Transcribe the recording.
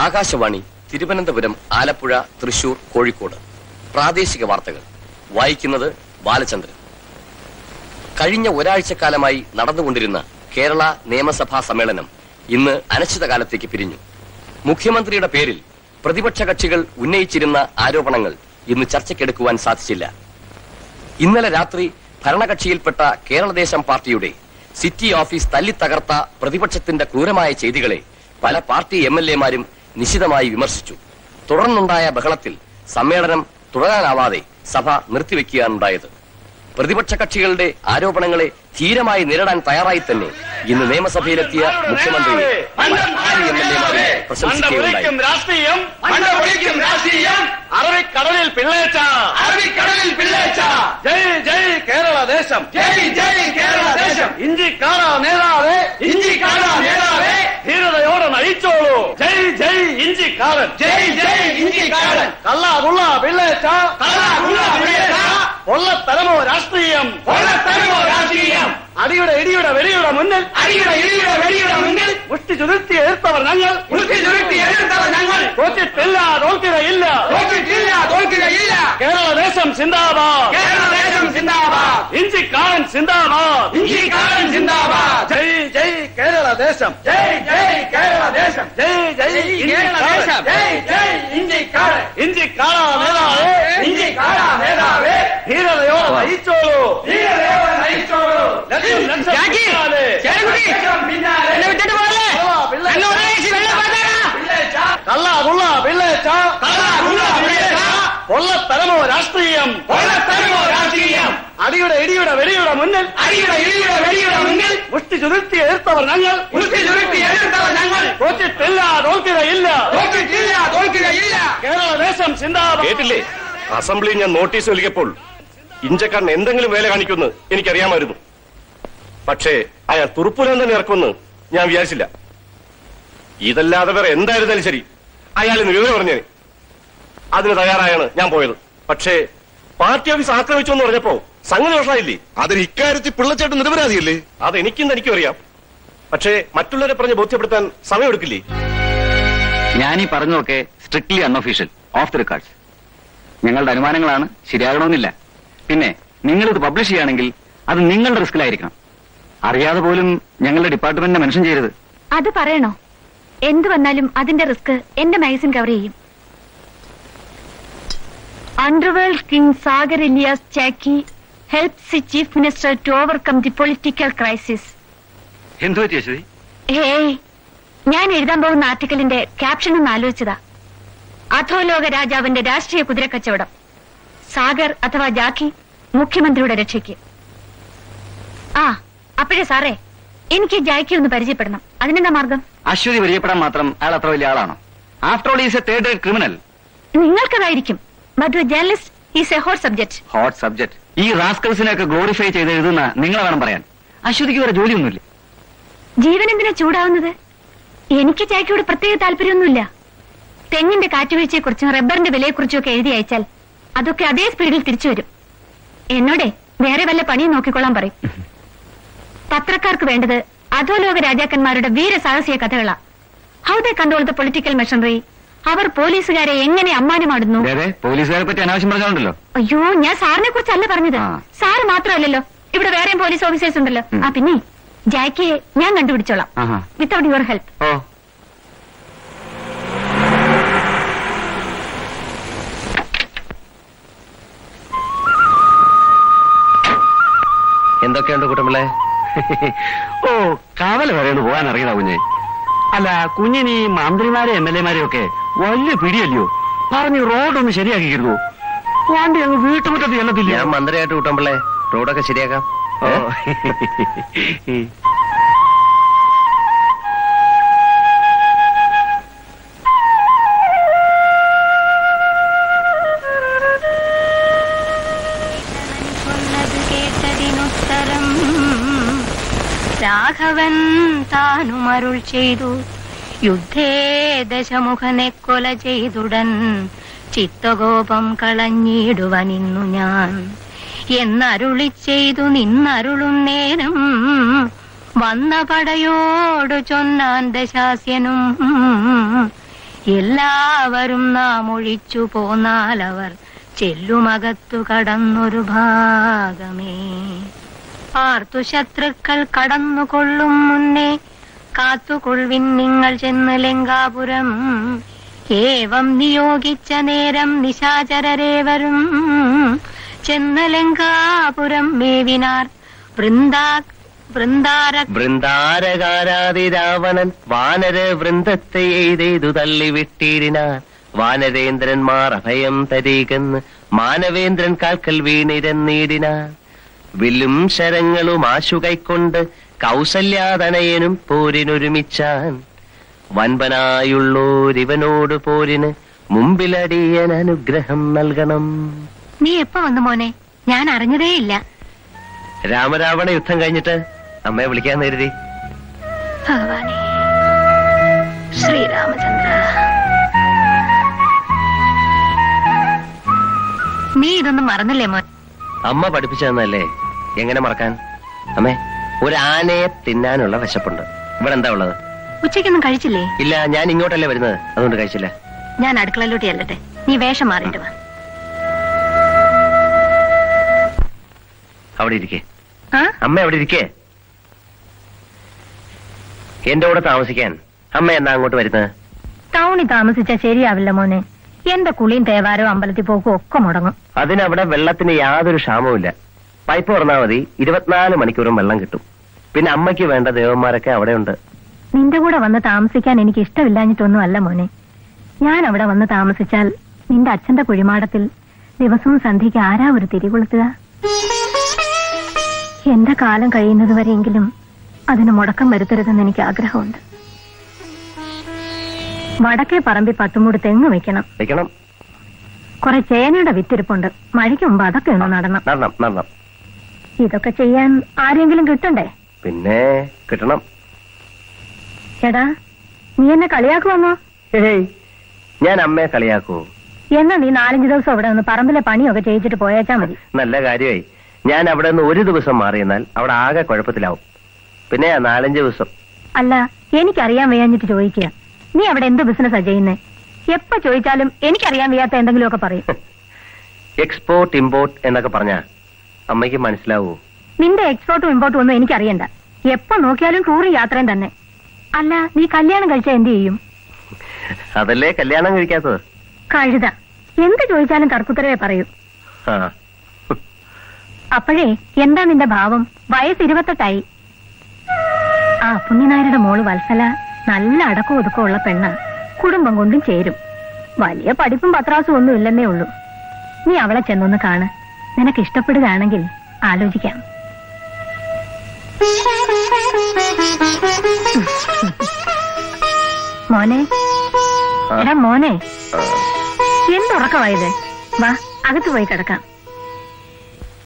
ആകാശവാണി തിരുവനന്തപുരം ആലപ്പുഴ തൃശൂർ കോഴിക്കോട് പ്രാദേശിക വാർത്തകൾ വായിക്കുന്നത് ബാലചന്ദ്രൻ കഴിഞ്ഞ ഒരാഴ്ചക്കാലമായി നടന്നുകൊണ്ടിരുന്ന കേരള നിയമസഭാ സമ്മേളനം ഇന്ന് അനിശ്ചിതകാലത്തേക്ക് പിരിഞ്ഞു മുഖ്യമന്ത്രിയുടെ പേരിൽ പ്രതിപക്ഷ കക്ഷികൾ ഉന്നയിച്ചിരുന്ന ആരോപണങ്ങൾ ഇന്ന് ചർച്ചയ്ക്കെടുക്കുവാൻ സാധിച്ചില്ല ഇന്നലെ രാത്രി ഭരണകക്ഷിയിൽപ്പെട്ട കേരളദേശം പാർട്ടിയുടെ സിറ്റി ഓഫീസ് തല്ലിത്തകർത്ത പ്രതിപക്ഷത്തിന്റെ ക്രൂരമായ ചെയ്തികളെ പല പാർട്ടി എം എൽ എമാരും നിശിതമായി വിമർശിച്ചു തുടർന്നുണ്ടായ ബഹളത്തിൽ സമ്മേളനം തുടരാനാവാതെ സഭ നിർത്തിവെക്കുകയാണുണ്ടായത് പ്രതിപക്ഷ കക്ഷികളുടെ ആരോപണങ്ങളെ ധീരമായി നേരിടാൻ തയ്യാറായി തന്നെ ഇന്ന് നിയമസഭയിലെത്തിയ മുഖ്യമന്ത്രിയെ പല പാർട്ടി എം എൽ എമാരും പ്രശംസിക്കുകയുണ്ടായി മണ്ടപൊളിക്കും രാഷ്ട്രീയം മണ്ടപൊളിക്കും രാഷ്ട്രീയം അറബിക്കടലിൽ പിള്ളേച്ച അറബിക്കടലിൽ പിള്ളേച്ച ജയ് ജയ് കേരള ദേശം ജയ് ജയ് കേരള ദേശം ഇഞ്ചിക്കാര നേതാവേ ഇഞ്ചിക്കാര നേതാവേ ധീരതയോടെ നയിച്ചോളൂ ജയ് ജയ് ഇഞ്ചിക്കാരൻ ജയ് ജയ് ഇഞ്ചിക്കാരൻ കള്ളാകുള്ള പിള്ളേച്ച കള്ളാകുള്ള പിള്ളേച്ച കൊള്ളത്തരമോ രാഷ്ട്രീയം കൊള്ളത്തരമോ രാഷ്ട്രീയം അടിയുടെ ഇടിയുടെ വെടിയുടെ മുന്നിൽ അടിയുടെ ഇടിയുടെ വെടിയുടെ മുന്നിൽ മുഷ്ടി ചുരുത്തി എതിർത്തവർ ഞങ്ങൾ മുഷ്ടി ചുരുത്തി എതിർത്തവർ ഞങ്ങൾ തോറ്റിട്ടില്ല തോൽക്കുകയില്ല തോറ്റിട്ടില്ല തോൽക്കുകയില്ല കേരള ദേശം സിന്ദാബാദ് കേരള ദേശം സിന്ദാബാദ് ഇഞ്ചിക്കാരൻ സിന്ദാബാദ് ഇഞ്ചിക്കാരൻ സിന്ദാബാദ് ജയ് ജയ് കേരള ദേശം ജയ് ജയ് കേരള ദേശം ജയ് ജയ് കേരള ദേശം ജയ് ജയ് ഇഞ്ചിക്കാരൻ ഇഞ്ചിക്കാര നേതാവേ ഇഞ്ചിക്കാര നേതാവേ ധീരതയോടെ നയിച്ചോളൂ ധീരതയോടെ നയിച്ചോളൂ ലക്ഷം ലക്ഷം പിന്നാലെ. ലക്ഷം പിന്നാലെ. കള്ളാ പിള്ളേച്ച. കള്ളാ കുള്ള പിള്ളേച്ച കള്ളാ കുള്ള പിള്ളേച്ച കൊള്ളത്തരമോ രാഷ്ട്രീയം കൊള്ളത്തരമോ രാഷ്ട്രീയം അടിയുടെ ഇടിയുടെ വെടിയുടെ മുന്നിൽ അടിയുടെ ഇടിയുടെ വെടിയുടെ മുന്നിൽ മുഷ്ടി ചുരുത്തി എതിർത്തവർ ഞങ്ങൾ മുഷ്ടി ചുരുത്തി എതിർത്തവർ ഞങ്ങൾ തോറ്റിട്ടില്ല തോൽക്കുകയില്ല തോറ്റിട്ടില്ല തോൽക്കുകയില്ല കേരള ദേശം ചിന്താബാദ് കേട്ടില്ലേ അസംബ്ലി ഞാൻ നോട്ടീസ് നൽകിയപ്പോൾ ഇഞ്ചക്കാരൻ എന്തെങ്കിലും വേല കാണിക്കുമെന്ന് എനിക്കറിയാമായിരുന്നു പക്ഷേ അയാൾ തുറുപ്പുലം തന്നെ ഇറക്കുമെന്ന് ഞാൻ വിചാരിച്ചില്ല ഇതല്ലാതെ വേറെ എന്തായിരുന്നാലും ശരി അയാൾ ഇന്ന് വിവരം പറഞ്ഞേ അതിന് തയ്യാറായാണ് ഞാൻ പോയത് പക്ഷേ പാർട്ടി ഓഫീസ് ആക്രമിച്ചു എന്ന് പറഞ്ഞപ്പോ സംഗതി വഷളായില്ലേ അതിന് ഇക്കാര്യത്തിൽ പിള്ളച്ചേട്ടൻ നിരപരാധിയല്ലേ അതെനിക്കും തനിക്കും അറിയാം പക്ഷേ മറ്റുള്ളവരെ പറഞ്ഞ് ബോധ്യപ്പെടുത്താൻ സമയമെടുക്കില്ലേ ഞാൻ ഈ പറഞ്ഞതൊക്കെ strictly unofficial off the records ഞങ്ങളുടെ അനുമാനങ്ങളാണ് ശരിയാകണമെന്നില്ല പിന്നെ നിങ്ങൾ ഇത് പബ്ലിഷ് ചെയ്യുകയാണെങ്കിൽ അത് നിങ്ങളുടെ റിസ്കിലായിരിക്കണം അറിയാതെ പോലും ഞങ്ങളുടെ ഡിപ്പാർട്ട്മെന്റിനെ മെൻഷൻ ചെയ്യരുത് അത് പറയണോ എന്ത് വന്നാലും അതിന്റെ റിസ്ക് എന്റെ മാഗസിൻ കവർ ചെയ്യും underworld king Sagar alias Jacky helps chief minister to overcome the political crisis എന്തു പറ്റി അശ്വതി ഏയ് ഞാൻ എഴുതാൻ പോകുന്ന ആർട്ടിക്കലിന്റെ ക്യാപ്ഷൻ ഒന്ന് ആലോചിച്ചതാ അധോലോക രാജാവിന്റെ രാഷ്ട്രീയ കുതിരക്കച്ചവടം സാഗർ അഥവാ ജാക്കി മുഖ്യമന്ത്രിയുടെ രക്ഷയ്ക്ക് ആ അപ്പോഴേ സാറേ എനിക്ക് ജാക്കി ഒന്ന് പരിചയപ്പെടണം അതിനെന്താ മാർഗം അശ്വതി പരിചയപ്പെടാൻ മാത്രം അയാൾ അത്ര വലിയ ആളാണോ after all is a third grade criminal നിങ്ങൾക്കതായിരിക്കും but journalist is a hot subject hot subject ഈ റാസ്കൽസിനെ ഒക്കെ ഗ്ലോറിഫൈ ചെയ്ത് എഴുതുന്ന നിങ്ങളെ വേണം പറയാൻ അശ്വതിക്ക് വേറെ ജോലിയൊന്നുമില്ല ജീവൻ എന്തിനാ ചൂടാവുന്നത് എനിക്ക് ചായക്കോട് പ്രത്യേക താല്പര്യമൊന്നുമില്ല തെങ്ങിന്റെ കാറ്റുവീഴ്ചയെക്കുറിച്ചും റബ്ബറിന്റെ വിലയെക്കുറിച്ചും ഒക്കെ എഴുതി അയച്ചാൽ അതൊക്കെ അതേ സ്പീഡിൽ തിരിച്ചു വരും എന്നോടെ വേറെ വല്ല പണിയും നോക്കിക്കൊള്ളാൻ പറയും പത്രക്കാർക്ക് വേണ്ടത് അധോലോക രാജാക്കന്മാരുടെ വീരസാഹസിക കഥകളാ how they control the political machinery അവർ പോലീസുകാരെ എങ്ങനെ അമ്മാനമാടുന്നു അതെ പോലീസുകാരെ പറ്റി അനാവശ്യം പറഞ്ഞോണ്ടല്ലോ അയ്യോ ഞാൻ സാറിനെ കുറിച്ചല്ല പറഞ്ഞത് ആ. സാറ് മാത്രമല്ലല്ലോ ഇവിടെ വേറെയും പോലീസ് ഓഫീസേഴ്സ് ഉണ്ടല്ലോ ഉം. ആ പിന്നെ ജാക്കിയെ ഞാൻ കണ്ടുപിടിച്ചോളാം ആഹാ. വിത്തൗട്ട് യുവർ ഹെൽപ്പ് ഓ എന്തൊക്കെയുണ്ട് കുട്ടമ്പിള്ളേ ഓ കാവല വരെയാണ് പോകാൻ അറിയണ കുഞ്ഞെ അല്ല കുഞ്ഞിന് ഈ മന്ത്രിമാരെ എം എൽ എമാരെ ഒക്കെ വലിയ പിടിയല്ലയോ പറഞ്ഞ് റോഡൊന്ന് ശരിയാക്കിയിരുന്നു വണ്ടി അങ്ങ് വീട്ടുമുറ്റത്ത് ചെല്ലത്തില്ല ഞാൻ മന്ത്രിയായിട്ട് കുട്ടമ്പിള്ളേ റോഡൊക്കെ ശരിയാക്കാം ഓ. சொன்னது கேட்டதினுத்தரம் രാഘവൻ താനും അരുൾ ചെയ്തു യുദ്ധേ ദശമുഖനെ കൊല ചെയ്തുടൻ ചിത്തകോപം കളഞ്ഞിടുവനിന്നു ഞാൻ എന്നരുളി ചെയ്തു നിന്നരുളും നേരം വന്ന പടയോടു ചൊന്നാൻ ദശാസ്യനും എല്ലാവരും നാം ഒഴിച്ചു പോന്നാലവർ ചെല്ലുമകത്തു കടന്നൊരു ഭാഗമേ പാർത്തു ശത്രുക്കൾ കടന്നുകൊള്ളും മുന്നേ കാത്തുകൊള്ളിൻ നിങ്ങൾ ചെന്ന് ലങ്കാപുരം ഏവം നിയോഗിച്ച നേരം നിശാചരരേവരും ചെന്ന് ലങ്കാപുരം മേവിനാർ വൃന്ദാ വൃന്ദാര വൃന്ദാരകാരാതി രാവണൻ വാനര വൃന്ദത്തെ എയ്തെയ്തു തള്ളിവിട്ടീരിനാർ വാനരേന്ദ്രന്മാർ അഭയം തരീകെന്ന് മാനവേന്ദ്രൻ കാൽക്കൽ വീണിരന്നീടിനാർ വില്ലും ശരങ്ങളും ആശു കൈക്കൊണ്ട് കൗസല്യാതനയനും പോരിനൊരുമിച്ചാൻ വൻപനായുള്ളോരിവനോട് പോരിന് മുമ്പിലടിയൻ അനുഗ്രഹം നൽകണം നീ എപ്പോ വന്നു മോനെ ഞാൻ അറിഞ്ഞതേയില്ല രാമരാവണ യുദ്ധം കഴിഞ്ഞിട്ട് അമ്മയെ വിളിക്കാൻ കരുതി ഭഗവാനെ ശ്രീരാമചന്ദ്ര നീ ഇതൊന്നും മറന്നില്ലേ മോൻ അമ്മ പഠിപ്പിച്ചു തന്നല്ലേ എങ്ങനെ മറക്കാൻ അമ്മേ ഒരു ആനയെ തിന്നാനുള്ള വിശപ്പുണ്ട് ഇവിടെ എന്താ ഉള്ളത് ഉച്ചയ്ക്കൊന്നും കഴിച്ചില്ലേ ഇല്ല ഞാൻ ഇങ്ങോട്ടല്ലേ വരുന്നത് അതുകൊണ്ട് കഴിച്ചില്ല ഞാൻ അടുക്കളയിലോട്ട് ചെല്ലട്ടെ നീ വേഷം മാറിയിട്ട് വാ അവിടെ ഇരിക്കേ ആ അമ്മ അവിടെ ഇരിക്കേ എന്റെ കൂടെ താമസിക്കാൻ അമ്മ എന്നാ അങ്ങോട്ട് വരുന്നത് ടൗണിൽ താമസിച്ചാ ശരിയാവില്ല മോനെ എന്റെ കുളിയും തേവാരോ അമ്പലത്തിൽ പോക്കും ഒക്കെ മുടങ്ങും അതിനവിടെ വെള്ളത്തിന് യാതൊരു ക്ഷാമവുമില്ല പൈപ്പ് തുറന്നാൽ മതി ഇരുപത്തിനാല് മണിക്കൂറും വെള്ളം കിട്ടും പിന്നെ അമ്മയ്ക്ക് വേണ്ട ദേവന്മാരൊക്കെ അവിടെ ഉണ്ട് നിന്റെ കൂടെ വന്ന് താമസിക്കാൻ എനിക്ക് ഇഷ്ടമില്ലാഞ്ഞിട്ടൊന്നും അല്ല മോനെ ഞാൻ അവിടെ വന്ന് താമസിച്ചാൽ നിന്റെ അച്ഛന്റെ കുഴിമാടത്തിൽ ദിവസവും സന്ധ്യയ്ക്ക് ആരാ ഒരു തിരികൊളുത്തുക എന്റെ കാലം കഴിയുന്നത് വരെയെങ്കിലും അതിന് മുടക്കം വരുത്തരുതെന്ന് എനിക്ക് ആഗ്രഹമുണ്ട് വടക്കേ പറമ്പി പത്തുമൂട് തെങ്ങ് വെക്കണം വെക്കണം കുറെ ചേനയുടെ വിത്തിരിപ്പുണ്ട് മഴയ്ക്ക് മുമ്പ് അതൊക്കെ ഒന്ന് നടണം നടണം നടണം ഇതൊക്കെ ചെയ്യാൻ ആരെങ്കിലും കിട്ടണ്ടേ പിന്നെ കിട്ടണം എടാ നീ എന്നെ കളിയാക്കുവന്നോ ഹേയ്, ഞാൻ അമ്മയെ കളിയാക്കൂ എന്നാ നീ നാലഞ്ച് ദിവസം ഇവിടെ നിന്ന് പറമ്പിലെ പണിയൊക്കെ ചെയ്യിച്ചിട്ട് പോയേച്ചാ മതി നല്ല കാര്യമായി ഞാൻ അവിടെ നിന്ന് ഒരു ദിവസം മാറിയെന്നാൽ അവിടെ ആകെ കുഴപ്പത്തിലാവും പിന്നെ നാലഞ്ച് ദിവസം അല്ല എനിക്കറിയാൻ വയ്യാഞ്ഞിട്ട് ചോദിക്കുക നീ അവിടെ എന്ത് ബിസിനസ്സാ ചെയ്യുന്നേ എപ്പോ ചോദിച്ചാലും എനിക്കറിയാൻ വയ്യാത്ത എന്തെങ്കിലുമൊക്കെ പറയും എക്സ്പോർട്ട് ഇമ്പോർട്ട് എന്നൊക്കെ പറഞ്ഞാ അമ്മയ്ക്ക് മനസ്സിലാവൂ നിന്റെ എക്സ്പോർട്ടും ഇമ്പോർട്ടും ഒന്നും എനിക്കറിയണ്ട എപ്പോ നോക്കിയാലും ടൂറും യാത്രയും തന്നെ അല്ല നീ കല്യാണം കഴിച്ചാ എന്ത് ചെയ്യും അതല്ലേ കല്യാണം കഴിക്കാത്തത് കഴുത എന്ത് ചോദിച്ചാലും തർക്കുത്തരവേ പറയൂ ആ അപ്പോഴേ എന്താ നിന്റെ ഭാവം വയസ്സ് ഇരുപത്തെട്ടായി ആ പുണ്യനായരുടെ മോള് വത്സല നല്ല അടക്കം ഒതുക്കം ഉള്ള പെണ്ണ കുടുംബം കൊണ്ടും ചേരും വലിയ പഠിപ്പും പത്രാസും ഒന്നും ഇല്ലെന്നേ ഉള്ളൂ നീ അവളെ ചെന്നൊന്ന് കാണ് നിനക്ക് ഇഷ്ടപ്പെടുകയാണെങ്കിൽ ആലോചിക്കാം മോനെ ആ. എടാ മോനെ ആ. എന്തുറക്കമായത് വാ അകത്ത് പോയി കിടക്കാം